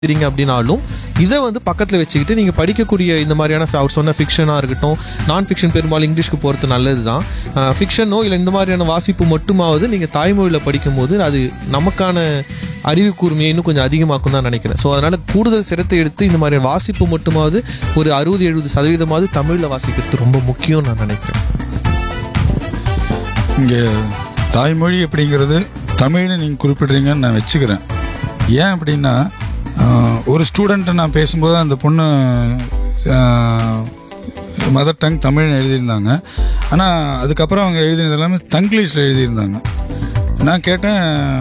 படிக்கிறீங்க அப்படின்னாலும் இதை வந்து பக்கத்தில் வச்சுக்கிட்டு நீங்கள் படிக்கக்கூடிய இந்த மாதிரியான அவர் சொன்ன ஃபிக்ஷனாக இருக்கட்டும் நான் ஃபிக்ஷன் பெரும்பாலும் இங்கிலீஷ்க்கு போகிறது நல்லது தான் ஃபிக்ஷனோ இல்லை இந்த மாதிரியான வாசிப்பு மட்டுமாவது நீங்கள் தாய்மொழியில் படிக்கும்போது அது நமக்கான அறிவு கூர்மையை இன்னும் கொஞ்சம் அதிகமாக்கும் தான் நினைக்கிறேன் ஸோ அதனால கூடுதல் சிரத்தை எடுத்து இந்த மாதிரி வாசிப்பு மட்டுமாவது ஒரு அறுபது எழுபது சதவீதமாவது தமிழில் வாசிக்கிறது ரொம்ப முக்கியம் நான் நினைக்கிறேன் இங்கே தாய்மொழி அப்படிங்கிறது தமிழ்னு நீங்கள் குறிப்பிடுறீங்கன்னு நான் வச்சுக்கிறேன் ஏன் அப்படின்னா ஆஹ், ஒரு ஸ்டூடெண்ட்டை நான் பேசும்போது அந்த பொண்ணு மதர் டங் தமிழ்னு எழுதியிருந்தாங்க ஆனால் அதுக்கப்புறம் அவங்க எழுதினது எல்லாமே தங்கிலீஷில் எழுதியிருந்தாங்க நான் கேட்டேன்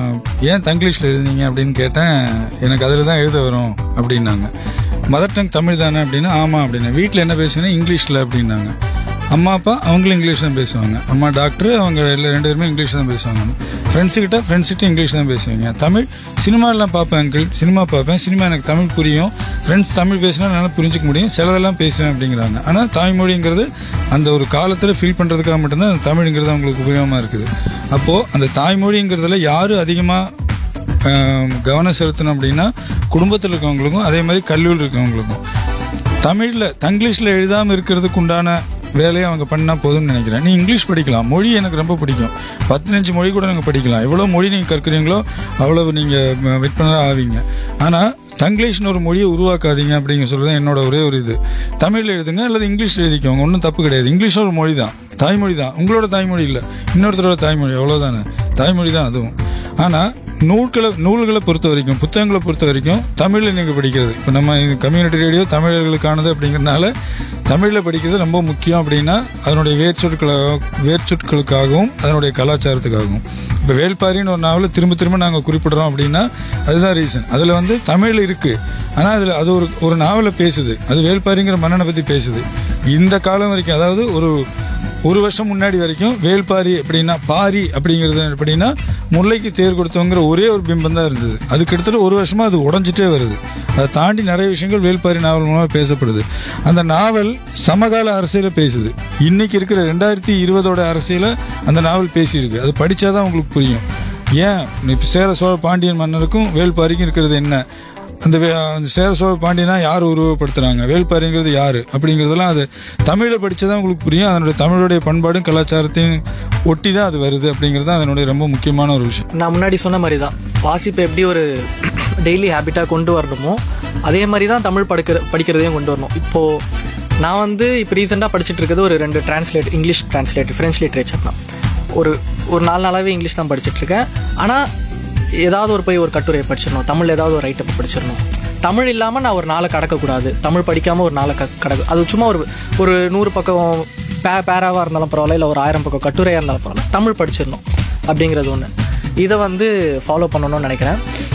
ஏன் தங்கிலீஷில் எழுதுனீங்க அப்படின்னு கேட்டேன் எனக்கு அதில் தான் எழுத வரும் அப்படின்னாங்க மதர் டங் தமிழ் தானே அப்படின்னா ஆமாம் அப்படின்னா வீட்டில் என்ன பேசுனா இங்கிலீஷில் அப்படின்னாங்க அம்மா அப்பா அவங்களும் இங்கிலீஷ் தான் பேசுவாங்க அம்மா டாக்டர் அவங்க எல்லா- ரெண்டு பேருமே இங்கிலீஷ் தான் பேசுவாங்க ஃப்ரெண்ட்ஸுக்கிட்ட ஃப்ரெண்ட்ஸ்கிட்ட இங்கிலீஷ் தான் பேசுவீங்க தமிழ் சினிமாலாம் பார்ப்பேன் அங்கிள் சினிமா பார்ப்பேன் சினிமா எனக்கு தமிழ் புரியும் ஃப்ரெண்ட்ஸ் தமிழ் பேசினா என்னால் புரிஞ்சுக்க முடியும் சிலதெல்லாம் பேசுவேன் அப்படிங்கிறாங்க ஆனால் தாய்மொழிங்கிறது அந்த ஒரு காலத்தில் ஃபீல் பண்ணுறதுக்காக மட்டும்தான் அந்த தமிழுங்கிறது அவங்களுக்கு உபயோகமாக இருக்குது அப்போது அந்த தாய்மொழிங்கிறதுல யார் அதிகமாக ஆம், கவனம் செலுத்தணும் அப்படின்னா குடும்பத்தில் இருக்கவங்களுக்கும் அதே மாதிரி கல்லூரியில் இருக்கவங்களுக்கும் தமிழில் தங்கிலீஷில் எழுதாமல் இருக்கிறதுக்கு உண்டான வேலையை அவங்க பண்ணால் போதும்னு நினைக்கிறேன் நீ இங்கிலீஷ் படிக்கலாம் மொழி எனக்கு ரொம்ப பிடிக்கும் பதினஞ்சு மொழி கூட நீங்கள் படிக்கலாம் எவ்வளோ மொழி நீங்கள் கற்கிறீங்களோ அவ்வளவு நீங்கள் விற்பனராக ஆவீங்க ஆனால் தங்கிலீஷ்னு ஒரு மொழியை உருவாக்காதீங்க அப்படிங்க சொல்றது என்னோட ஒரே ஒரு இது தமிழில் எழுதுங்க அல்லது இங்கிலீஷ் எழுதிக்கோங்க ஒன்றும் தப்பு கிடையாது இங்கிலீஷ் ஒரு மொழி தான் தாய்மொழி தான் உங்களோட தாய்மொழி இல்லை இன்னொருத்தரோட தாய்மொழி அவ்வளோதானே தாய்மொழி தான் அதுவும் ஆனால் நூல்களை நூல்களை பொறுத்த வரைக்கும் புத்தகங்களை பொறுத்த வரைக்கும் தமிழில் நீங்கள் படிக்கிறது இப்போ நம்ம கம்யூனிட்டி ரேடியோ தமிழர்களுக்கானது அப்படிங்கிறனால தமிழில் படிக்கிறது ரொம்ப முக்கியம் அப்படின்னா அதனுடைய வேர்ச்சொற்களாக வேர்ச்சொற்களுக்காகவும் அதனுடைய கலாச்சாரத்துக்காகவும் இப்போ வேள்பாரின்னு ஒரு நாவலை திரும்ப திரும்ப நாங்கள் குறிப்பிடுறோம் அப்படின்னா அதுதான் ரீசன் அதில் வந்து தமிழ் இருக்குது ஆனால் அதில் அது ஒரு ஒரு நாவலை பேசுது அது வேள்பாரிங்கிற மன்னனை பற்றி பேசுது இந்த காலம் வரைக்கும் அதாவது ஒரு ஒரு வருஷம் முன்னாடி வரைக்கும் வேல்பாரி அப்படின்னா பாரி அப்படிங்கிறது எப்படின்னா முல்லைக்கு தேர் கொடுத்தவங்கிற ஒரே ஒரு பிம்பம் தான் இருந்தது அது கிட்டத்தட்ட ஒரு வருஷமா அது உடஞ்சிட்டே வருது அதை தாண்டி நிறைய விஷயங்கள் வேல்பாரி நாவல் மூலமாக பேசப்படுது அந்த நாவல் சமகால அரசியலை பேசுது இன்னைக்கு இருக்கிற ரெண்டாயிரத்தி இருபதோட அரசியலை அந்த நாவல் பேசியிருக்கு அது படிச்சாதான் உங்களுக்கு புரியும் ஏன் இப்ப சேர சோழ பாண்டியன் மன்னருக்கும் வேல்பாரிக்கும் இருக்கிறது என்ன அந்த வே- அந்த சேர சோழ பாண்டியனா யார் உருவப்படுத்துறாங்க வேல்பாரிங்கிறது யாரு அப்படிங்கிறதெல்லாம் அது தமிழில் படிச்சதான் உங்களுக்கு புரியும் அதனுடைய தமிழுடைய பண்பாடும் கலாச்சாரத்தையும் ஒட்டி தான் அது வருது அப்படிங்கிறது தான் அதனுடைய ரொம்ப முக்கியமான ஒரு விஷயம் நான் முன்னாடி சொன்ன மாதிரி தான் வாசிப்பை எப்படி ஒரு டெய்லி ஹேபிட்டாக கொண்டு வரணுமோ அதே மாதிரி தான் தமிழ் படிக்கிற படிக்கிறதையும் கொண்டு வரணும் இப்போது நான் வந்து இப்போ ரீசெண்டாக படிச்சுட்டு இருக்கிறது ஒரு ரெண்டு translate English translate French literature தான் ஒரு ஒரு நாலு நாளாகவே இங்கிலீஷ் தான் படிச்சுட்டு இருக்கேன் ஆனால் ஏதாவது ஒரு போய் ஒரு கட்டுரையை படிச்சிடணும் தமிழ் ஏதாவது ஒரு ரைட்டை படிச்சிடணும் தமிழ் இல்லாமல் நான் ஒரு நாளை கடக்கக்கூடாது தமிழ் படிக்காமல் ஒரு நாளை க கடக்க அது சும்மா ஒரு ஒரு நூறு பக்கம் பே பேராவாக இருந்தாலும் பரவாயில்ல இல்லை ஒரு ஆயிரம் பக்கம் கட்டுரையாக இருந்தாலும் பரவாயில்ல தமிழ் படிச்சிடணும் அப்படிங்கிறது ஒன்று இதை வந்து ஃபாலோ பண்ணணும்னு நினைக்கிறேன்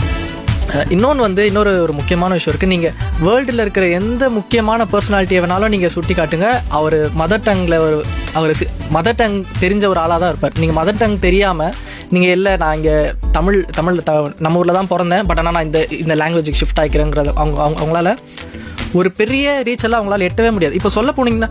இன்னொன்று வந்து இன்னொரு ஒரு முக்கியமான விஷயம் இருக்குது நீங்கள் வேர்ல்டில் இருக்கிற எந்த முக்கியமான பர்சனாலிட்டியை வேணாலும் நீங்கள் சுட்டி காட்டுங்க அவர் மதர் டங்கில் ஒரு அவர் மதர் டங் தெரிஞ்ச ஒரு ஆளாக தான் இருப்பார் நீங்கள் மதர் டங் தெரியாமல் நீங்கள் இல்லை நான் இங்கே தமிழ் தமிழ் த நம்ம ஊரில் தான் பிறந்தேன் பட் ஆனால் நான் இந்த இந்த லாங்குவேஜுக்கு ஷிஃப்ட் ஆகிக்கிறேங்கிறது அவங்க அவங்க அவங்களால ஒரு பெரிய ரீச் எல்லாம் அவங்களால எட்டவே முடியாது இப்போ சொல்ல போனீங்கன்னா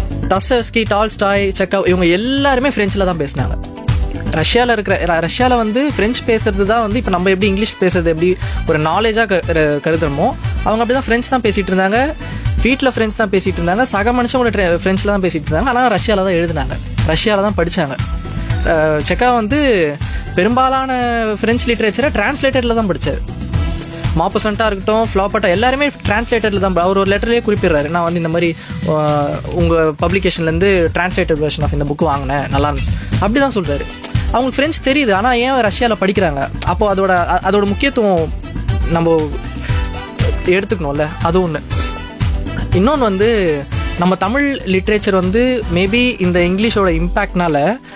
தஸ்கி டால்ஸ்டாய் செக்கா இவங்க எல்லாருமே ஃப்ரெஞ்சில் தான் பேசினாங்க ரஷ்யாவில் இருக்கிற ர- ரஷ்யாவில் வந்து ஃப்ரெஞ்ச் பேசுறது தான் வந்து இப்போ நம்ம எப்படி இங்கிலீஷ் பேசுறது எப்படி ஒரு நாலேஜாக கருதுறோமோ அவங்க அப்படி தான் ஃப்ரெஞ்ச் தான் பேசிகிட்டு இருந்தாங்க வீட்டில் ஃப்ரெஞ்ச் தான் பேசிகிட்டு இருந்தாங்க சக மனுஷன் கூட ஃப்ரெஞ்சில் தான் பேசிகிட்டு இருந்தாங்க ஆனால் ரஷ்யாவில் தான் எழுதினாங்க ரஷ்யாவில் தான் படித்தாங்க செக்கா வந்து பெரும்பாலான ஃப்ரெஞ்ச் லிட்ரேச்சரை டிரான்ஸ்லேட்டரில் தான் படித்தார் மாப்பசண்ட்டாக இருக்கட்டும் ஃப்ளாப்பட்டா எல்லாருமே டிரான்ஸ்லேட்டரில் தான் அவர் ஒரு லெட்டர்லேயே குறிப்பிடுறாரு நான் வந்து இந்த மாதிரி ஆஹ், உங்க பப்ளிகேஷன்லேருந்து டிரான்ஸ்லேட்டட் வெர்ஷன் ஆஃப் இந்த புக் வாங்கினேன் நல்லா இருந்துச்சு அப்படி தான் சொல்றாரு அவங்களுக்கு ஃப்ரெஞ்ச் தெரியுது ஆனால் ஏன் ரஷ்யாவில் படிக்கிறாங்க அப்போ அதோட அ- அதோட முக்கியத்துவம் நம்ம எடுத்துக்கணும்ல அது ஒன்று இன்னொன்று வந்து நம்ம தமிழ் லிட்ரேச்சர் வந்து மேபி இந்த இங்கிலீஷோட இம்பேக்ட்னால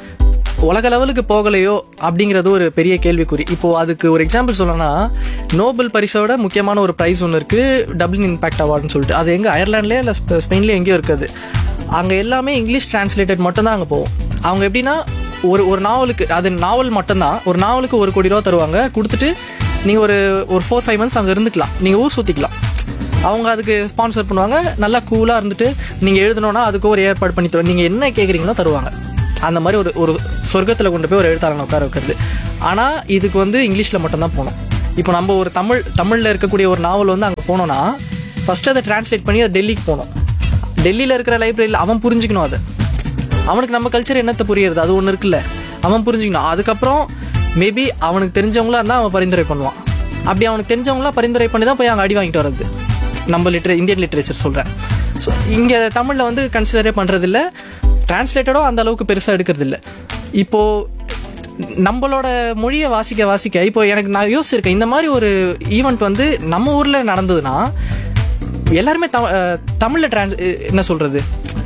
உலக லெவலுக்கு போகலையோ அப்படிங்கிறது ஒரு பெரிய கேள்விக்குறி இப்போ அதுக்கு ஒரு எக்ஸாம்பிள் சொல்லணும்னா நோபல் பரிசோட முக்கியமான ஒரு ப்ரைஸ் ஒன்று இருக்கு டப்ளின் இம்பாக்ட் அவார்டுன்னு சொல்லிட்டு அது எங்கே அயர்லாண்ட்லேயே இல்லை ஸ்பெயின்லேயே எங்கேயோ இருக்குது அங்கே எல்லாமே இங்கிலீஷ் டிரான்ஸ்லேட்டட் மட்டும்தான் அங்கே போகும் அவங்க எப்படின்னா ஒரு ஒரு நாவலுக்கு அது நாவல் மட்டும்தான் ஒரு நாவலுக்கு ஒரு கோடி ரூபா தருவாங்க கொடுத்துட்டு நீங்கள் ஒரு ஒரு ஃபோர் ஃபைவ் மந்த்ஸ் அங்கே இருந்துக்கலாம் நீங்கள் ஊர் சுற்றிக்கலாம் அவங்க அதுக்கு ஸ்பான்சர் பண்ணுவாங்க நல்லா கூலாக இருந்துட்டு நீங்கள் எழுதணும்னா அதுக்கு ஒரு ஏற்பாடு பண்ணி தருவாங்க நீங்கள் என்ன கேட்குறீங்களோ தருவாங்க அந்த மாதிரி ஒரு ஒரு சொர்க்கத்தில் கொண்டு போய் ஒரு எழுத்தாளனை உட்கார வைக்கிறது ஆனால் இதுக்கு வந்து இங்கிலீஷில் மட்டும்தான் போகணும் இப்போ நம்ம ஒரு தமிழ் தமிழில் இருக்கக்கூடிய ஒரு நாவல் வந்து அங்கே போனோம்னா ஃபஸ்ட்டு அதை டிரான்ஸ்லேட் பண்ணி அதை டெல்லிக்கு போகணும் டெல்லியில் இருக்கிற லைப்ரரியில் அவன் புரிஞ்சுக்கணும் அதை அவனுக்கு நம்ம கல்ச்சர் என்னத்தை புரியுறது அது ஒன்று இருக்குல்ல அவன் புரிஞ்சுக்கணும் அதுக்கப்புறம் மேபி அவனுக்கு தெரிஞ்சவங்களா இருந்தால் அவன் பரிந்துரை பண்ணுவான் அப்படி அவனுக்கு தெரிஞ்சவங்களா பரிந்துரை பண்ணி தான் போய் அங்கே அடி வாங்கிட்டு வர்றது நம்ம லிட்ரே இந்தியன் லிட்ரேச்சர் சொல்கிறேன் ஸோ இங்கே தமிழில் வந்து கன்சிடரே பண்ணுறதில்ல டிரான்ஸ்லேட்டடும் அந்த அளவுக்கு பெருசாக எடுக்கிறதில்ல இப்போது நம்மளோட மொழியை வாசிக்க வாசிக்க இப்போ எனக்கு நான் யோசிச்சிருக்கேன் இந்த மாதிரி ஒரு ஈவெண்ட் வந்து நம்ம ஊரில் நடந்ததுன்னா எல்லாருமே த தமிழில் டிரான்ஸ் என்ன சொல்கிறது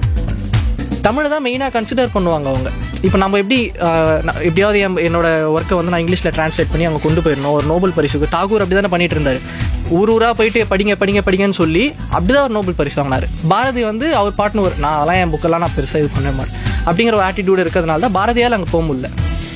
தமிழை தான் மெயினாக கன்சிடர் பண்ணுவாங்க அவங்க இப்போ நம்ம எப்படி அஹ், நான் எப்படியாவது என் என்னோட ஒர்க்கை வந்து நான் இங்கிலீஷில் டிரான்ஸ்லேட் பண்ணி அவங்க கொண்டு போயிடணும் ஒரு நோபல் பரிசுக்கு தாகூர் அப்படி தானே பண்ணிட்டு இருந்தாரு ஊர் ஊரா போயிட்டு படிங்க படிங்க படிங்கன்னு சொல்லி அப்படிதான் ஒரு நோபல் பரிசு வாங்கினாரு பாரதி வந்து அவர் பாட்டுன்னு ஒரு நான் அதெல்லாம் என் புக்கெல்லாம் நான் பெருசாக இது பண்ண மாட்டேன் அப்படிங்கிற ஒரு ஆட்டிடியூட் இருக்கிறதுனால தான் பாரதியால் அங்கே போக முடியல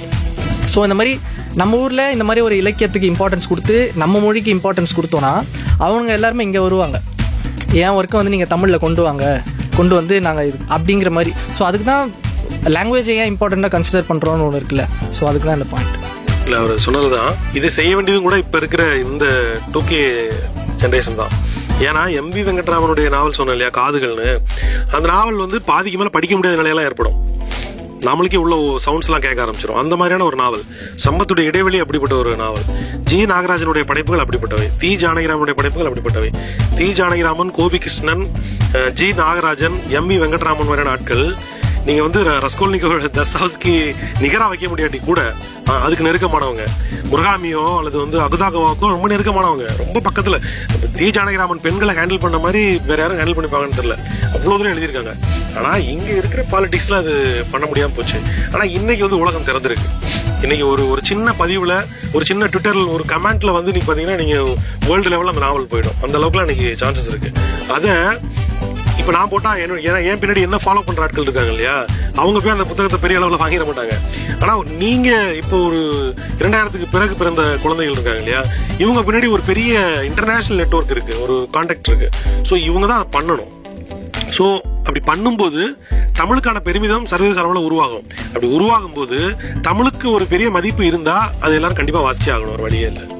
ஸோ இந்த மாதிரி நம்ம ஊரில் இந்த மாதிரி ஒரு இலக்கியத்துக்கு இம்பார்ட்டன்ஸ் கொடுத்து நம்ம மொழிக்கு இம்பார்ட்டன்ஸ் கொடுத்தோன்னா அவங்க எல்லாருமே இங்கே வருவாங்க என் ஒர்க்கை வந்து நீங்கள் தமிழில் கொண்டு வாங்க கொண்டு வந்து நாங்கள் இது அப்படிங்கிற மாதிரி ஸோ அதுக்கு தான் லாங்குவேஜை ஏன் இம்பார்ட்டண்ட்டாக கன்சிடர் பண்ணுறோன்னு ஒன்று இருக்குல்ல ஸோ அதுக்கு தான் இந்த பாயிண்ட் இல்ல அவர் சொன்னதுதான் இது செய்ய வேண்டியதும் கூட இப்ப இருக்கிற இந்த டூ கே ஜென்ரேஷன் தான் ஏன்னா எம் வி வெங்கட்ராமனுடைய நாவல் சொன்னேன் இல்லையா காதுகள்னு அந்த நாவல் வந்து பாதிக்கு மேல படிக்க முடியாத நிலையெல்லாம் ஏற்படும் நம்மளுக்கே உள்ள சவுண்ட்ஸ் எல்லாம் கேட்க ஆரம்பிச்சிடும் அந்த மாதிரியான ஒரு நாவல் சம்பத்துடைய இடைவெளி அப்படிப்பட்ட ஒரு நாவல் ஜி நாகராஜனுடைய படைப்புகள் அப்படிப்பட்டவை தி ஜானகிராமனுடைய படைப்புகள் அப்படிப்பட்டவை T Janakiraman Gopi Krishnan uh, G Nagarajan M V Venkatraman மாதிரியான ஆட்கள் நீங்க வந்து ர- ரஸ்கோல்னிக்கோட தஸ்தாவ்ஸ்கி நிகரா வைக்க முடியாட்டி கூட அஹ், அதுக்கு நெருக்கமானவங்க முருகாமியோ அல்லது வந்து அகுதாகவாக்கோ ரொம்ப நெருக்கமானவங்க ரொம்ப பக்கத்துல இப்ப தி ஜானகிராமன் பெண்களை ஹேண்டில் பண்ண மாதிரி வேற யாரும் ஹேண்டில் பண்ணிப்பாங்கன்னு தெரியல அவ்வளவு தூரம் எழுதியிருக்காங்க ஆனா இங்க இருக்கிற பாலிடிக்ஸ்ல அது பண்ண முடியாம போச்சு ஆனா இன்னைக்கு வந்து உலகம் திறந்திருக்கு இன்னைக்கு ஒரு ஒரு சின்ன பதிவுல ஒரு சின்ன ட்விட்டர்ல ஒரு கமெண்ட்ல வந்து நீங்க பாத்தீங்கன்னா நீங்க வேர்ல்டு லெவல்ல அந்த நாவல் போயிடும் அந்த அளவுக்குலாம் இன்னைக்கு சான்சஸ் இருக்கு அத இப்ப நான் போட்டா என்ன ஏன்னா என் பின்னாடி என்ன ஃபாலோ பண்ற ஆட்கள் இருக்காங்க இல்லையா அவங்க போய் அந்த புத்தகத்தை பெரிய அளவுல வாங்கிட மாட்டாங்க ஆனா நீங்க இப்போ ஒரு இரண்டாயிரத்துக்கு பிறகு பிறந்த குழந்தைகள் இருக்காங்க இல்லையா இவங்க பின்னாடி ஒரு பெரிய இன்டர்நேஷனல் நெட்வொர்க் இருக்கு ஒரு கான்டாக்ட் இருக்கு ஸோ இவங்க தான் அதை பண்ணணும் ஸோ அப்படி பண்ணும்போது தமிழுக்கான பெருமிதம் சர்வதேச அளவில் உருவாகும் அப்படி உருவாகும் போது தமிழுக்கு ஒரு பெரிய மதிப்பு இருந்தா அது எல்லாரும் கண்டிப்பா வாசிச்சே ஆகணும் ஒரு வழியே இல்லை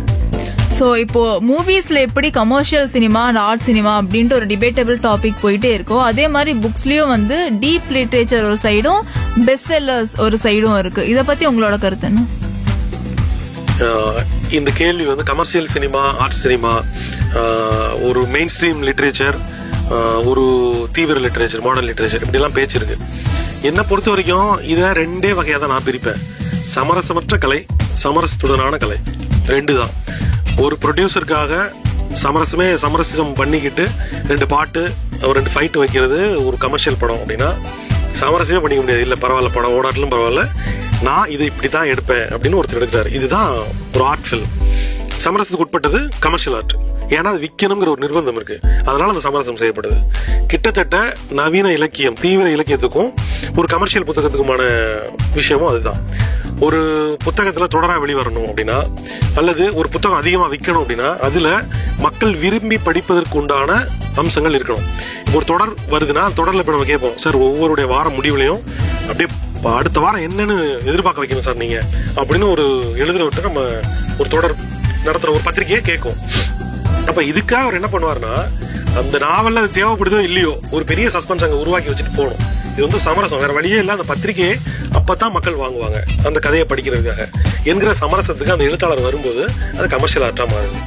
ஸோ இப்போ மூவிஸ்ல எப்படி commercial cinema and art cinema அப்படின்ட்டு ஒரு டிபேட்டபிள் டாபிக் போயிட்டே இருக்கோ அதே மாதிரி புக்ஸ்லயும் வந்து டீப் லிட்ரேச்சர் ஒரு சைடும் பெஸ்ட் செல்லர்ஸ் ஒரு சைடும் இருக்கு இத பத்தி உங்களோட கருத்து என்ன ஆஹ் இந்த கேள்வி வந்து கமர்ஷியல் சினிமா ஆர்ட் சினிமா ஆஹ் ஒரு மெயின் ஸ்ட்ரீம் லிட்ரேச்சர் ஒரு தீவிர லிட்ரேச்சர் மாடர்ன் லிட்ரேச்சர் இப்படிலாம் பேச்சு இருக்கு என்னை பொறுத்த வரைக்கும் இதை ரெண்டே வகையாக தான் நான் பிரிப்பேன் சமரசமற்ற கலை சமரசத்துடனான கலை ரெண்டு தான் ஒரு ப்ரொடியூசருக்காக சமரசமே சமரசம் பண்ணிக்கிட்டு ரெண்டு பாட்டு ஒரு ரெண்டு ஃபைட் வைக்கிறது ஒரு கமர்ஷியல் படம் அப்படின்னா சமரசமே பண்ணிக்க முடியாது இல்ல பரவாயில்ல படம் ஓடாட்டிலும் பரவாயில்ல நான் இதை இப்படி தான் எடுப்பேன் அப்படின்னு ஒருத்தர் எடுக்கிறாரு இதுதான் ஒரு ஆர்ட் ஃபில்ம் சமரசத்துக்கு உட்பட்டது கமர்ஷியல் ஆர்ட் ஏன்னா அது விற்கணுங்கிற ஒரு நிர்பந்தம் இருக்கு அதனால அந்த சமரசம் செய்யப்படுது கிட்டத்தட்ட நவீன இலக்கியம் தீவிர இலக்கியத்துக்கும் ஒரு கமர்ஷியல் புத்தகத்துக்குமான விஷயமும் அதுதான் ஒரு புத்தகத்துல தொடரா வெளிவரணும் அப்படின்னா அல்லது ஒரு புத்தகம் அதிகமா விற்கணும் அப்படின்னா அதுல மக்கள் விரும்பி படிப்பதற்கு உண்டான அம்சங்கள் இருக்கணும் இப்போ ஒரு தொடர் வருதுன்னா அந்த தொடர்ல இப்ப நம்ம கேட்போம் சார் ஒவ்வொருடைய வாரம் முடிவுலையும் அப்படியே இப்ப அடுத்த வாரம் என்னன்னு எதிர்பார்க்க வைக்கணும் சார் நீங்க அப்படின்னு ஒரு எழுதுற விட்டு நம்ம ஒரு தொடர் நடத்துற ஒரு பத்திரிகையே கேட்கும் அப்ப இதுக்காக அவர் என்ன பண்ணுவாருன்னா அந்த நாவல்ல அது தேவைப்படுதோ இல்லையோ ஒரு பெரிய சஸ்பென்ஸ் அங்க உருவாக்கி வச்சுட்டு போகணும் இது வந்து சமரசம் வேற வழியே இல்ல அந்த பத்திரிகையே அப்பதான் மக்கள் வாங்குவாங்க அந்த கதையை படிக்கிறதுக்காக என்கிற சமரசத்துக்கு அந்த எழுத்தாளர் வரும்போது அது கமர்ஷியல் ஆர்ட்டா மாறுது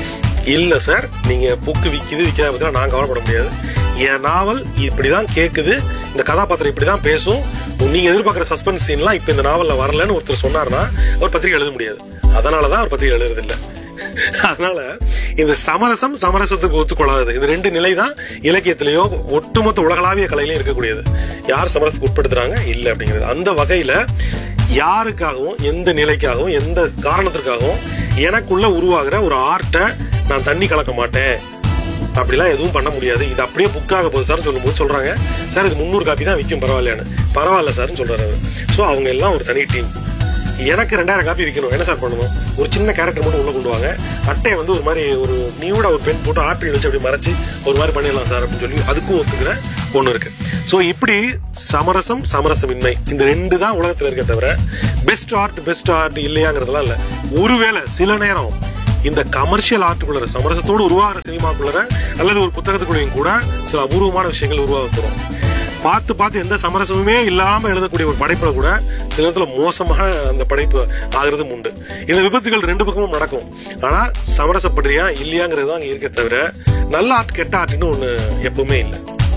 இல்ல சார் நீங்க புக்கு விக்குது விற்காத பத்தி நான் கவலைப்பட முடியாது என் நாவல் இப்படிதான் கேக்குது இந்த கதாபாத்திரம் இப்படிதான் பேசும் நீங்க எதிர்பார்க்குற சஸ்பென்ஸ் சீன்லாம் இப்ப இந்த நாவல்ல வரலன்னு ஒருத்தர் சொன்னார்னா அவர் பத்திரிகை எழுத முடியாது அதனாலதான் அவர் பத்திரிகை எழுதுறது இல்ல அதனால இந்த சமரசம் சமரசத்துக்கு ஒத்துக்கொள்ளாதது இந்த ரெண்டு நிலை தான் இலக்கியத்திலேயோ ஒட்டுமொத்த உலகளாவிய கலையிலையும் இருக்கக்கூடியது யார் சமரசத்துக்கு உட்படுத்துறாங்க இல்ல அப்படிங்கிறது அந்த வகையில யாருக்காகவும் எந்த நிலைக்காகவும் எந்த காரணத்திற்காகவும் எனக்குள்ள உருவாகிற ஒரு ஆர்ட்டை நான் தண்ணி கலக்க மாட்டேன் அப்படிலாம் எதுவும் பண்ண முடியாது இது அப்படியே புக்காக போகுது சார் சொல்லும்போது சொல்றாங்க சார் இது முந்நூறு காப்பி தான் விற்கும் பரவாயில்லையான்னு பரவாயில்ல சார்னு சொல்றாரு ஸோ அவங்க எல்லாம் ஒரு தனி டீம் எனக்கு ரெண்டாயிரம் காப்பி விற்கணும் என்ன சார் பண்ணணும் ஒரு சின்ன கேரக்டர் மட்டும் உள்ள கொண்டு வாங்க அட்டையை வந்து ஒரு மாதிரி ஒரு நியூடா ஒரு பென் போட்டு ஆப்பிள் வச்சு அப்படி மறைச்சு ஒரு மாதிரி பண்ணிடலாம் சார் அப்படின்னு சொல்லி அதுக்கும் ஒத்துக்கிற ஒண்ணு இருக்கு ஸோ இப்படி சமரசம் சமரசமின்மை இந்த ரெண்டு தான் உலகத்துல இருக்க தவிர பெஸ்ட் ஆர்ட் பெஸ்ட் ஆர்ட் இல்லையாங்கிறதுலாம் இல்ல ஒருவேளை சில நேரம் இந்த கமர்ஷியல் ஆர்ட்டுக்குள்ள சமரசத்தோடு உருவாகிற சினிமாக்குள்ள அல்லது ஒரு புத்தகத்துக்குள்ளேயும் கூட சில அபூர்வமான விஷயங்கள் உருவாக போறோம் பார்த்து பார்த்து எந்த சமரசமுமே இல்லாம எழுதக்கூடிய ஒரு படைப்புல கூட சில நேரத்துல மோசமான அந்த படைப்பு ஆகிறதும் உண்டு இந்த விபத்துகள் ரெண்டு பக்கமும் நடக்கும் ஆனா சமரசப்படுறியா இல்லையாங்கிறது தான் அங்க இருக்க தவிர நல்ல ஆர்ட் கெட்ட ஆர்ட்னு ஒண்ணு எப்பவுமே இல்லை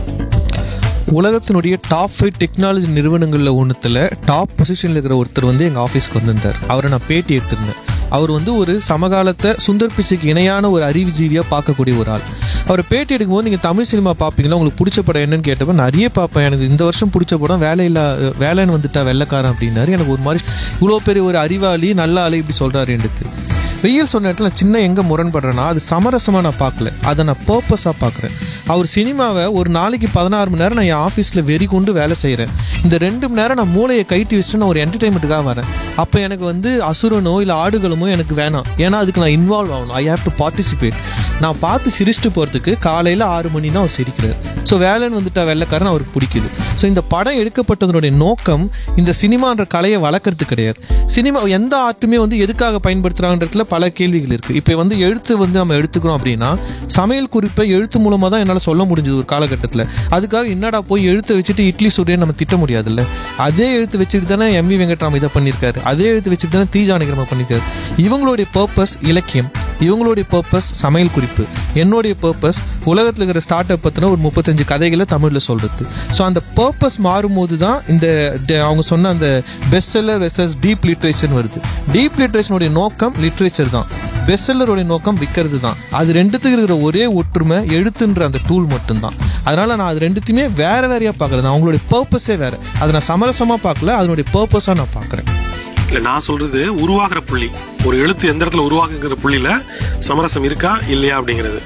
உலகத்தினுடைய டாப் ஃபைவ் டெக்னாலஜி நிறுவனங்களில் ஒன்றுத்தில் டாப் பொசிஷனில் இருக்கிற ஒருத்தர் வந்து எங்கள் ஆஃபீஸ்க்கு வந்திருந்தார் அவரை நான் பேட்டி எடுத்திருந்தேன் அவர் வந்து ஒரு சமகாலத்தை சுந்தர் பிச்சைக்கு இணையான ஒரு அறிவுஜீவியாக பார்க்கக்கூடிய ஒரு ஆள் அவர் பேட்டி எடுக்கும்போது நீங்கள் தமிழ் சினிமா பார்ப்பீங்களா உங்களுக்கு பிடிச்ச படம் என்னன்னு கேட்டப்ப நிறைய பார்ப்பேன் எனக்கு இந்த வருஷம் பிடிச்ச படம் வேலையில்லா வேலைன்னு வந்துட்டா வெள்ளைக்காரன் அப்படின்னாரு எனக்கு ஒரு மாதிரி இவ்வளோ பெரிய ஒரு அறிவாளி நல்ல ஆளு இப்படி சொல்கிறாரு எடுத்து வெயில் சொன்ன இடத்துல நான் சின்ன எங்க முரண்படுறேன்னா அது சமரசமா நான் பார்க்கல அதை நான் பர்பஸா பார்க்குறேன் அவர் சினிமாவை ஒரு நாளைக்கு பதினாறு மணி நேரம் நான் என் ஆஃபீஸில் வெறி கொண்டு வேலை செய்கிறேன் இந்த ரெண்டு மணி நேரம் நான் மூளையை கைட்டி வச்சுட்டு நான் ஒரு என்டர்டைன்மெண்ட்டுக்காக வரேன் அப்போ எனக்கு வந்து அசுரனோ இல்லை ஆடுகளுமோ எனக்கு வேணாம் ஏன்னா அதுக்கு நான் இன்வால்வ் ஆகணும் ஐ ஹேவ் டு பார்ட்டிசிபேட் நான் பார்த்து சிரிச்சுட்டு போகிறதுக்கு காலையில் ஆறு மணினா அவர் சிரிக்கிறார் ஸோ வேலைன்னு வந்துட்டா வெள்ளைக்காரன் அவருக்கு பிடிக்குது ஸோ இந்த படம் எடுக்கப்பட்டதனுடைய நோக்கம் இந்த சினிமான்ற கலையை வளர்க்கறது கிடையாது சினிமா எந்த ஆர்ட்டுமே வந்து எதுக்காக பயன்படுத்துறாங்கன்றதுல பல கேள்விகள் இருக்கு இப்போ வந்து எழுத்து வந்து நம்ம எடுத்துக்கிறோம் அப்படின்னா சமையல் குறிப்பை எழுத்து மூலமா தான் என்னால் சொல்ல முடிஞ்சது ஒரு காலகட்டத்தில் அதுக்காக என்னடா போய் எழுத்தை வச்சுட்டு இட்லி சுடியை நம்ம திட்ட முடியாதுல்ல அதே எழுத்து வச்சுட்டு தானே எம் வி வெங்கட்ராம் இதை பண்ணியிருக்காரு அதே எழுத்து வச்சுட்டு தானே தீஜானகிரம பண்ணியிருக்காரு இவங்களுடைய பர்பஸ் இலக்கியம் இவங்களுடைய பர்பஸ் சமையல் குறிப்பு என்னுடைய பர்பஸ் உலகத்தில் இருக்கிற ஸ்டார்ட் அப் பற்றின ஒரு முப்பத்தஞ்சு கதைகளை தமிழில் சொல்கிறது ஸோ அந்த பர்பஸ் மாறும்போது தான் இந்த ட- அவங்க சொன்ன அந்த பெஸ்ட் செல்லர் வெர்சஸ் டீப் லிட்ரேச்சர்னு வருது டீப் லிட்ரேச்சனுடைய நோக்கம் லிட்ரேச்சர் தான் பெஸ்ட் செல்லருடைய நோக்கம் விற்கிறது தான் அது ரெண்டுத்துக்கு இருக்கிற ஒரே ஒற்றுமை எழுத்துன்ற அந்த டூல் மட்டும்தான் அதனால நான் அது ரெண்டுத்தையுமே வேற வேறையா பார்க்குறேன் அவங்களுடைய பர்பஸே வேற அதை நான் சமரசமாக பார்க்கல அதனுடைய பர்பஸாக நான் பார்க்குறேன் இல்ல நான் சொல்றது உருவாகிற புள்ளி ஒரு எழுத்து எந்த இடத்துல உருவாகுங்கிற புள்ளியில சமரசம் இருக்கா இல்லையா அப்படிங்கிறது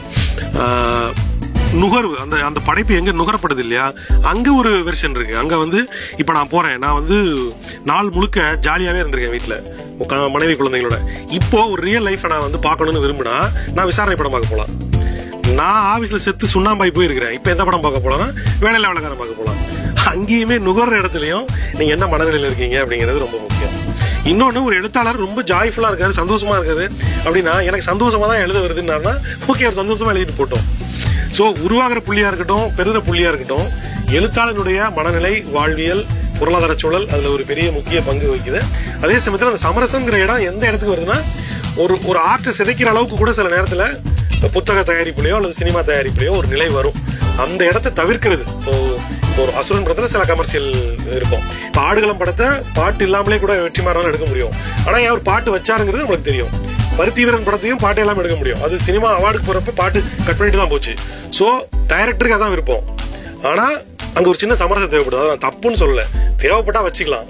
ஆஹ், நுகர்வு அந்த அந்த படைப்பு எங்க நுகரப்படுது இல்லையா அங்க ஒரு வெர்ஷன் இருக்கு அங்க வந்து இப்ப நான் போறேன் நான் வந்து நாள் முழுக்க ஜாலியாவே இருந்திருக்கேன் வீட்டுல உக்கா- மனைவி குழந்தைங்களோட இப்போ ஒரு ரியல் லைஃபை நான் வந்து பார்க்கணும்னு விரும்பினா நான் விசாரணை படம் பார்க்க போலாம் நான் ஆபீஸ்ல செத்து சுண்ணாம்பாய் போயிருக்கிறேன் இப்ப எந்த படம் பார்க்க போலாம்னா வேலையில வேலைக்காரன் பார்க்க போலாம் அங்கேயுமே நுகர்ற இடத்துலயும் நீங்க என்ன மனநிலையில இருக்கீங்க அப்படிங்கிறது ரொம்ப முக்கியம் இன்னொன்னு ஒரு எழுத்தாளர் ரொம்ப ஜாய்ஃபுல்லா இருக்காரு சந்தோஷமா இருக்காரு அப்படின்னா எனக்கு சந்தோஷமா தான் எழுத வருதுன்னாருன்னா ஓகே அவர் சந்தோஷமா எழுதிட்டு போட்டோம் சோ உருவாகிற புள்ளியா இருக்கட்டும் பெறுற புள்ளியா இருக்கட்டும் எழுத்தாளனுடைய மனநிலை வாழ்வியல் பொருளாதார சூழல் அதுல ஒரு பெரிய முக்கிய பங்கு வகிக்குது அதே சமயத்துல அந்த சமரசங்கிற இடம் எந்த இடத்துக்கு வருதுன்னா ஒரு ஒரு ஆர்ட்டை சிதைக்கிற அளவுக்கு கூட சில நேரத்துல புத்தக தயாரிப்புலயோ அல்லது சினிமா தயாரிப்புலயோ ஒரு நிலை வரும் அந்த இடத்தை தவிர்க்கிறது இப்போ இப்போ ஒரு அசுரன் படத்துல சில கமர்ஷியல் இருக்கும் இப்போ ஆடுகளம் படத்தை பாட்டு இல்லாமலே கூட வெற்றிமாறனால எடுக்க முடியும் ஆனா ஏன் ஒரு பாட்டு வச்சாருங்கிறது நம்மளுக்கு தெரியும் பருத்தீவரன் படத்தையும் பாட்டு இல்லாம எடுக்க முடியும் அது சினிமா அவார்டுக்கு போறப்ப பாட்டு கட் பண்ணிட்டு தான் போச்சு சோ டைரக்டருக்கு அதான் விருப்பம் ஆனா அங்க ஒரு சின்ன சமரசம் தேவைப்படுது அதை நான் தப்புன்னு சொல்லல தேவைப்பட்டா வச்சுக்கலாம்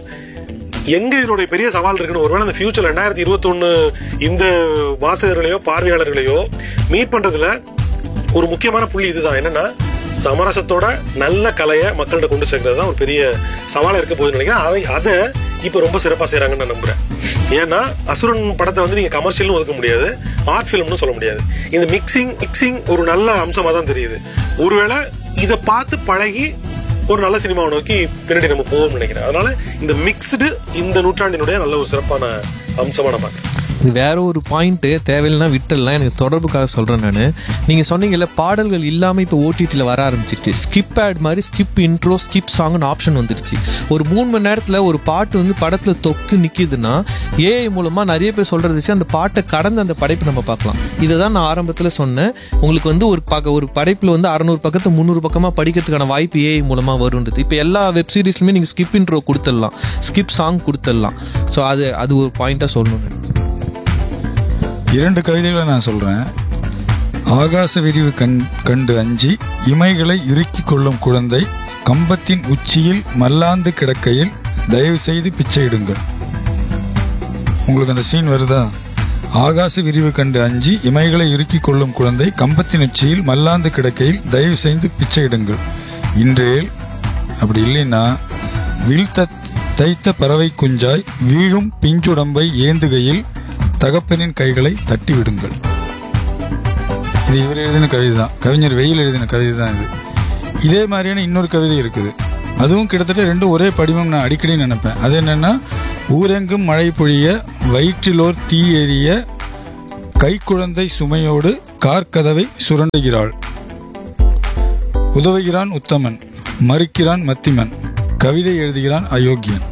எங்க இதனுடைய பெரிய சவால் இருக்குன்னு ஒருவேளை இந்த ஃபியூச்சர் ரெண்டாயிரத்தி இருபத்தொன்னு இந்த வாசகர்களையோ பார்வையாளர்களையோ மீட் பண்றதுல ஒரு முக்கியமான புள்ளி இதுதான் என்னன்னா சமரசத்தோட நல்ல கலையை மக்கள்கிட்ட கொண்டு சேர்க்கறது தான் ஒரு பெரிய சவாலா இருக்க போகுதுன்னு நினைக்கிறேன் அதை அதை இப்ப ரொம்ப சிறப்பா செய்றாங்கன்னு நான் நம்புறேன் ஏன்னா அசுரன் படத்தை வந்து நீங்க கமர்ஷியல்னு ஒதுக்க முடியாது ஆர்ட் ஃபிலிம்னு சொல்ல முடியாது இந்த மிக்சிங் மிக்சிங் ஒரு நல்ல அம்சமா தான் தெரியுது ஒருவேளை இதை பார்த்து பழகி ஒரு நல்ல சினிமாவை நோக்கி பின்னாடி நம்ம போவோம்னு நினைக்கிறேன் அதனால இந்த மிக்ஸ்டு இந்த நூற்றாண்டினுடைய நல்ல ஒரு சிறப்பான அம்சமா நான் பார்க்கிறேன் இது வேற ஒரு பாயிண்ட் தேவையில்லைனா விட்டுடலாம் எனக்கு தொடர்புக்காக சொல்றேன் நான் நீங்க சொன்னீங்கல்ல பாடல்கள் இல்லாம இப்போ ஓடிடியில் வர ஆரம்பிச்சிருச்சு ஸ்கிப் ஆட் மாதிரி ஸ்கிப் இன்ட்ரோ ஸ்கிப் சாங்னு ஆப்ஷன் வந்துருச்சு ஒரு மூணு மணி நேரத்துல ஒரு பாட்டு வந்து படத்துல தொக்கு நிக்குதுன்னா ஏஐ மூலமா நிறைய பேர் சொல்றது வச்சு அந்த பாட்டை கடந்து அந்த படைப்பு நம்ம பார்க்கலாம் இதை தான் நான் ஆரம்பத்துல சொன்னேன் உங்களுக்கு வந்து ஒரு பக்க ஒரு படைப்புல வந்து அறநூறு பக்கத்து முந்நூறு பக்கமா படிக்கிறதுக்கான வாய்ப்பு ஏஐ மூலமா வருன்றது இப்போ எல்லா வெப் சீரிஸ்லுமே நீங்க ஸ்கிப் இன்ட்ரோ கொடுத்துடலாம் ஸ்கிப் சாங் கொடுத்துடலாம் ஸோ அது அது ஒரு பாயிண்டா சொல்லணும் நினைச்சேன். இரண்டு கவிதைகளை நான் சொல்றேன் ஆகாச விரிவு கண் கண்டு அஞ்சி இமைகளை இறுக்கிக் கொள்ளும் குழந்தை கம்பத்தின் உச்சியில் மல்லாந்து கிடக்கையில் தயவு செய்து பிச்சையிடுங்கள் உங்களுக்கு அந்த சீன் வருதா ஆகாச விரிவு கண்டு அஞ்சி இமைகளை இறுக்கிக் கொள்ளும் குழந்தை கம்பத்தின் உச்சியில் மல்லாந்து கிடக்கையில் தயவு செய்து பிச்சையிடுங்கள் இன்றேல் அப்படி இல்லைன்னா வீழ்த்த தைத்த பறவை குஞ்சாய் வீழும் பிஞ்சுடம்பை ஏந்துகையில் தகப்பனின் கைகளை தட்டி விடுங்கள் இது இவர் எழுதின கவிதை தான் கவிஞர் வெயில் எழுதின கவிதை தான் இது இதே மாதிரியான இன்னொரு கவிதை இருக்குது அதுவும் கிட்டத்தட்ட ரெண்டும் ஒரே படிமம் நான் அடிக்கடி நினைப்பேன் அது என்னன்னா ஊரெங்கும் மழை பொழிய வயிற்றிலோர் தீ எரிய கைக்குழந்தை சுமையோடு கார்கதவை சுரண்டுகிறாள் உதவுகிறான் உத்தமன் மறுக்கிறான் மத்திமன் கவிதை எழுதுகிறான் அயோக்கியன்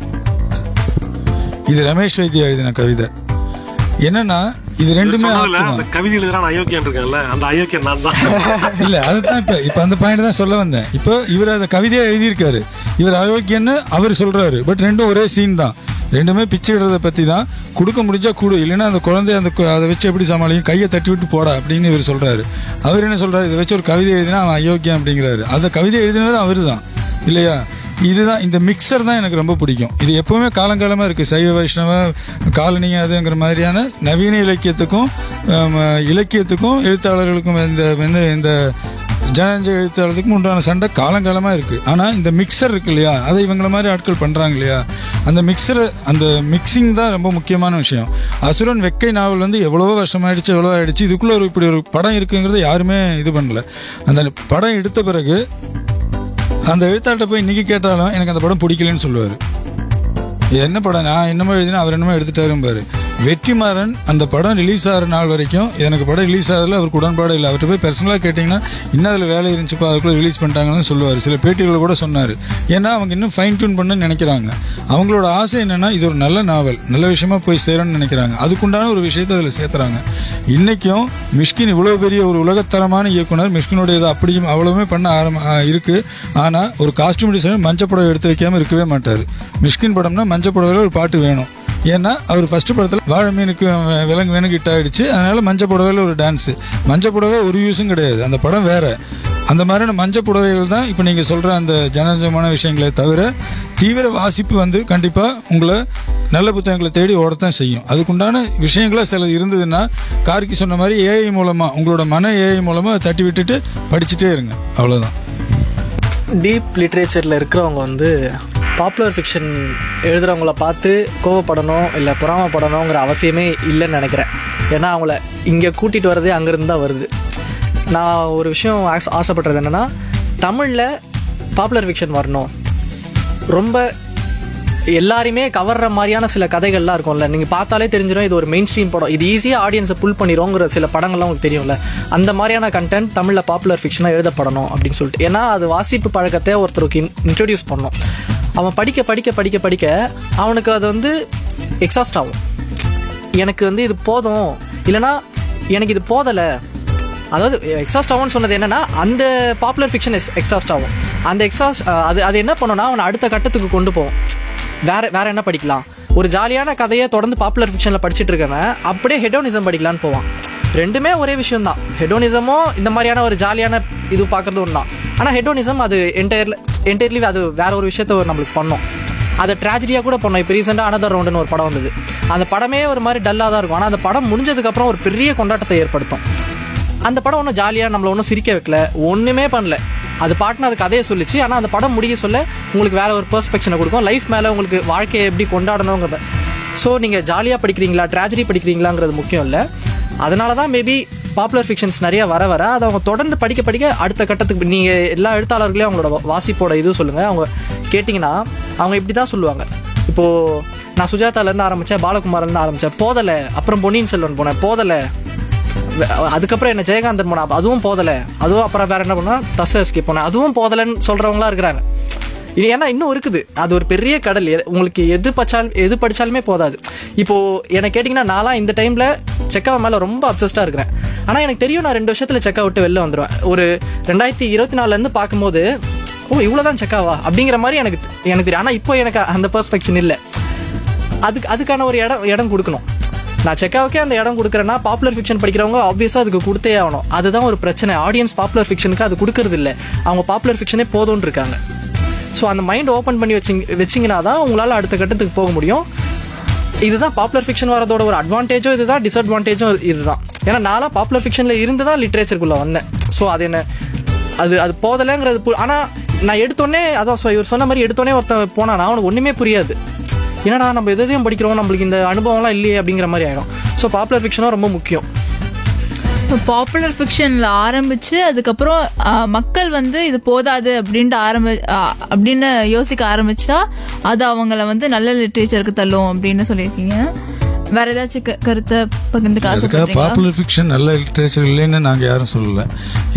இது ரமேஷ் வைத்தியா எழுதின கவிதை என்னன்னா இது ரெண்டுமே சொன்னதுல ஆப்பு அந்த தான். கவிதை எழுதுறான் அயோக்கியன் இருக்கான்ல அந்த அயோக்கியன் நான் தான் இல்ல அதுதான் இப்ப இப்ப அந்த பாயிண்ட் தான் சொல்ல வந்தேன் இப்போ இவர் அந்த கவிதையா எழுதியிருக்காரு இவர் அயோக்கியன்னு அவர் சொல்றாரு பட் ரெண்டும் ஒரே சீன் தான் ரெண்டுமே பிச்சைடுறத பத்தி தான் கொடுக்க முடிஞ்சா கொடு இல்லைன்னா அந்த குழந்தை அந்த கு- அதை வச்சு எப்படி சமாளிக்கும் கையை தட்டி விட்டு போடா அப்படின்னு இவர் சொல்றாரு அவர் என்ன சொல்றாரு இதை வச்சு ஒரு கவிதை எழுதினா அவன் அயோக்கியம் அப்படிங்கிறாரு அந்த கவிதை எழுதினவர் அவரு தான் இல்லையா இதுதான் இந்த மிக்சர் தான் எனக்கு ரொம்ப பிடிக்கும் இது எப்பவுமே காலங்காலமா இருக்கு சைவ வைஷ்ணவ காலனிங்க அதுங்கிற மாதிரியான நவீன இலக்கியத்துக்கும் ஆம், இலக்கியத்துக்கும் எழுத்தாளர்களுக்கும் இந்த என்ன இந்த ஜனஞ்ச எழுத்தாளர்களுக்கும் உண்டான சண்டை காலங்காலமா இருக்கு ஆனா இந்த மிக்சர் இருக்கு இல்லையா அதை இவங்கள மாதிரி ஆட்கள் பண்றாங்க இல்லையா அந்த மிக்சர் அந்த மிக்சிங் தான் ரொம்ப முக்கியமான விஷயம் அசுரன் வெக்கை நாவல் வந்து எவ்வளவோ வருஷம் ஆயிடுச்சு எவ்வளவோ ஆயிடுச்சு இதுக்குள்ள ஒரு இப்படி ஒரு படம் இருக்குங்கிறத யாருமே இது பண்ணல அந்த படம் எடுத்த பிறகு அந்த எழுத்தாளர்கிட்ட போய் இன்னைக்கு கேட்டாலும் எனக்கு அந்த படம் பிடிக்கலன்னு சொல்லுவார் இது என்ன படம் நான் என்னமோ எழுதினா அவர் என்னமோ எடுத்துட்டாரும் பாரு வெற்றிமாறன் அந்த படம் ரிலீஸ் ஆகிற நாள் வரைக்கும் எனக்கு படம் ரிலீஸ் ஆகிறதுல அவருக்கு உடன்பாடு இல்லை அவர்கிட்ட போய் பர்சனலாக கேட்டிங்கன்னா இன்னும் அதில் வேலை இருந்துச்சுப்பா அதுக்குள்ளே ரிலீஸ் பண்ணிட்டாங்கன்னு சொல்லுவார் சில பேட்டிகளில் கூட சொன்னார் ஏன்னா அவங்க இன்னும் ஃபைன் டியூன் பண்ண நினைக்கிறாங்க அவங்களோட ஆசை என்னன்னா இது ஒரு நல்ல நாவல் நல்ல விஷயமா போய் சேரணும்னு நினைக்கிறாங்க அதுக்குண்டான ஒரு விஷயத்தை அதில் சேர்த்துறாங்க இன்னைக்கும் மிஷ்கின் இவ்வளவு பெரிய ஒரு உலகத்தரமான இயக்குனர் மிஷ்கினுடைய இது அப்படியும் அவ்வளவுமே பண்ண ஆரம்ப ஆ, இருக்கு ஆனா ஒரு காஸ்டியூம் டிசைனர் மஞ்சள் புடவை எடுத்து வைக்காம இருக்கவே மாட்டாரு மிஷ்கின் படம்னா மஞ்சள் புடவையில ஒரு பாட்டு வேணும் ஏன்னா அவர் ஃபர்ஸ்ட் படத்துல வாழை மீனுக்கு வி- விலங்கு வேணுக்கு ஹிட் ஆயிடுச்சு அதனால மஞ்சள் புடவையில ஒரு டான்ஸ் மஞ்சள் புடவை ஒரு யூஸும் கிடையாது அந்த படம் வேற அந்த மாதிரியான மஞ்சள் புடவைகள் தான் இப்போ நீங்க சொல்ற அந்த ஜனஜமான விஷயங்களே தவிர தீவிர வாசிப்பு வந்து கண்டிப்பா உங்களை நல்ல புத்தகங்களை தேடி ஓடத்தான் செய்யும் அதுக்குண்டான விஷயங்களா சில இருந்ததுன்னா கார்கி சொன்ன மாதிரி ஏஐ மூலமா உங்களோட மன ஏஐ மூலமா அதை தட்டி விட்டுட்டு படிச்சுட்டே இருங்க அவ்வளவுதான் டீப் லிட்ரேச்சரில் இருக்கிறவங்க வந்து பாப்புலர் ஃபிக்ஷன் எழுதுறவங்கள பார்த்து கோவப்படணும் இல்லை பொறாமப்படணுங்கிற அவசியமே இல்லைன்னு நினைக்கிறேன் ஏன்னா அவங்கள இங்கே கூட்டிகிட்டு வரதே அங்கேருந்து தான் வருது நான் ஒரு விஷயம் ஆச- ஆசைப்படுறது என்னென்னா தமிழில் பாப்புலர் ஃபிக்ஷன் வரணும் ரொம்ப எல்லாரையுமே கவர்ற மாதிரியான சில கதைகள்லாம் இருக்கும்ல நீங்கள் பார்த்தாலே தெரிஞ்சிடும் இது ஒரு மெயின் ஸ்ட்ரீம் படம் இது ஈஸியாக ஆடியன்ஸை புல் பண்ணிடுவோங்கிற சில படங்கள்லாம் உங்களுக்கு தெரியும்ல அந்த மாதிரியான கண்டென்ட் தமிழில் பாப்புலர் ஃபிக்ஷனாக எழுதப்படணும் அப்படின்னு சொல்லிட்டு ஏன்னா அது வாசிப்பு பழக்கத்தை ஒருத்தருக்கு இன்ட்ரடியூஸ் பண்ணும் அவன் படிக்க படிக்க படிக்க படிக்க அவனுக்கு அது வந்து எக்ஸாஸ்ட் ஆகும் எனக்கு வந்து இது போதும் இல்லைன்னா எனக்கு இது போதலை அதாவது எக்ஸாஸ்ட் ஆகும்னு சொன்னது என்னன்னா அந்த பாப்புலர் ஃபிக்ஷன் எக்ஸாஸ்ட் ஆகும் அந்த எக்ஸாஸ்ட் அது அது என்ன பண்ணும்னா அவனை அடுத்த கட்டத்துக்கு கொண்டு போகும் வேற வேற என்ன படிக்கலாம் ஒரு ஜாலியான கதையை தொடர்ந்து பாப்புலர் ஃபிக்ஷனில் படிச்சுட்டு இருக்கவன் அப்படியே ஹெடோனிசம் படிக்கலான்னு போவான் ரெண்டுமே ஒரே விஷயம் தான் ஹெடோனிசமும் இந்த மாதிரியான ஒரு ஜாலியான இது பார்க்கறது ஒன்று தான் ஆனால் ஹெடோனிசம் அது என்டையர்ல என்டையர்லி அது வேற ஒரு விஷயத்த ஒரு நம்மளுக்கு பண்ணும் அதை ட்ராஜடியாக கூட பண்ணோம் இப்போ ரீசெண்டாக அனதர் ரவுண்டுன்னு ஒரு படம் வந்தது அந்த படமே ஒரு மாதிரி டல்லாக தான் இருக்கும் ஆனால் அந்த படம் முடிஞ்சதுக்கப்புறம் ஒரு பெரிய கொண்டாட்டத்தை ஏற்படுத்தும் அந்த படம் ஒன்றும் ஜாலியாக நம்மளை ஒன்றும் சிரிக்க வைக்கல ஒன்றுமே பண்ணல அது பாட்டுன்னு அது கதையை சொல்லிச்சு ஆனால் அந்த படம் முடிய சொல்ல உங்களுக்கு வேற ஒரு பெர்ஸ்பெக்ஷனை கொடுக்கும் லைஃப் மேலே உங்களுக்கு வாழ்க்கையை எப்படி கொண்டாடணுங்கிறத ஸோ நீங்கள் ஜாலியாக படிக்கிறீங்களா ட்ராஜடி படிக்கிறீங்களாங்கிறது முக்கியம் இல்லை அதனால தான் மேபி பாப்புலர் ஃபிக்ஷன்ஸ் நிறைய வர வர அதை அவங்க தொடர்ந்து படிக்க படிக்க அடுத்த கட்டத்துக்கு நீங்கள் எல்லா எழுத்தாளர்களையும் அவங்களோட வா- வாசிப்போட இது சொல்லுங்கள் அவங்க கேட்டிங்கன்னா அவங்க இப்படி தான் சொல்லுவாங்க இப்போது நான் சுஜாதாலேருந்து ஆரம்பித்தேன் பாலகுமார்லேருந்து ஆரம்பித்தேன் போதலை அப்புறம் பொன்னியின் செல்வன் போனேன் போதலை வே- அதுக்கப்புறம் என்ன ஜெயகாந்தன் போனா அதுவும் போதல அதுவும் அப்புறம் வேற என்ன பண்ணா தஸ்தஸ்கி போனேன் அதுவும் போதலன்னு சொல்றவங்களா இருக்கிறாங்க இது ஏன்னா இன்னும் இருக்குது அது ஒரு பெரிய கடல் எ- உங்களுக்கு எது படிச்சாலும் எது படிச்சாலுமே போதாது இப்போ என்ன கேட்டிங்கன்னா நான்லாம் இந்த டைம்ல செக்காவை மேல ரொம்ப அப்சஸ்டா இருக்கிறேன் ஆனா எனக்கு தெரியும் நான் ரெண்டு வருஷத்துல செக்கா விட்டு வெளில வந்துருவேன் ஒரு ரெண்டாயிரத்தி இருபத்தி நாலுல இருந்து பார்க்கும்போது ஓ இவ்வளவுதான் செக்காவா அப்படிங்கிற மாதிரி எனக்கு எனக்கு தெரியும் ஆனா இப்போ எனக்கு அந்த பெர்ஸ்பெக்ஷன் இல்லை அதுக்கு அதுக்கான ஒரு இடம் இடம் கொடுக்கணும் நான் செக்காவுக்கே அந்த இடம் கொடுக்குறேன்னா பாப்புலர் ஃபிக்ஷன் படிக்கிறவங்க ஆப்வியஸாக அதுக்கு கொடுத்தே ஆகணும் அதுதான் ஒரு பிரச்சனை ஆடியன்ஸ் பாப்புலர் ஃபிக்ஷனுக்கு அது கொடுக்கறது இல்லை அவங்க பாப்புலர் ஃபிக்ஷனே போதும்னு இருக்காங்க ஸோ அந்த மைண்ட் ஓப்பன் பண்ணி வச்சிங்க வச்சிங்கன்னா தான் உங்களால் அடுத்த கட்டத்துக்கு போக முடியும் இதுதான் பாப்புலர் ஃபிக்ஷன் வரதோட ஒரு அட்வான்டேஜும் இதுதான் டிஸ்அட்வான்டேஜும் இதுதான் ஏன்னா நான்லாம் பாப்புலர் ஃபிக்ஷனில் இருந்து தான் லிட்ரேச்சருக்குள்ளே வந்தேன் ஸோ அது என்ன அது அது போதலைங்கிறது பு- ஆனா நான் எடுத்தோடனே அதான் சொ- இவர் சொன்ன மாதிரி எடுத்தோடனே ஒருத்தன் போனானா அவனுக்கு ஒண்ணுமே புரியாது என்னடா நம்ம எது எதையும் படிக்கிறோம் நம்மளுக்கு இந்த அனுபவம்லாம் இல்லையே அப்படிங்கிற மாதிரி ஆயிடும் ஸோ பாப்புலர் ஃபிக்ஷனும் ரொம்ப முக்கியம் இப்போ பாப்புலர் ஃபிக்ஷனில் ஆரம்பிச்சு அதுக்கப்புறம் ஆ, மக்கள் வந்து இது போதாது அப்படின்ட்டு ஆரம்பி ஆ, அப்படின்னு யோசிக்க ஆரம்பிச்சா அது அவங்கள வந்து நல்ல லிட்ரேச்சருக்கு தள்ளும் அப்படின்னு சொல்லியிருக்கீங்க வேற ஏதாச்சும் க- கருத்தை பகிர்ந்துக்க அதுக்காக ஆசைப்படுறீங்களா பாப்புலர் ஃபிக்ஷன் நல்ல லிட்ரேச்சர் இல்லைன்னு நாங்கள் யாரும் சொல்லல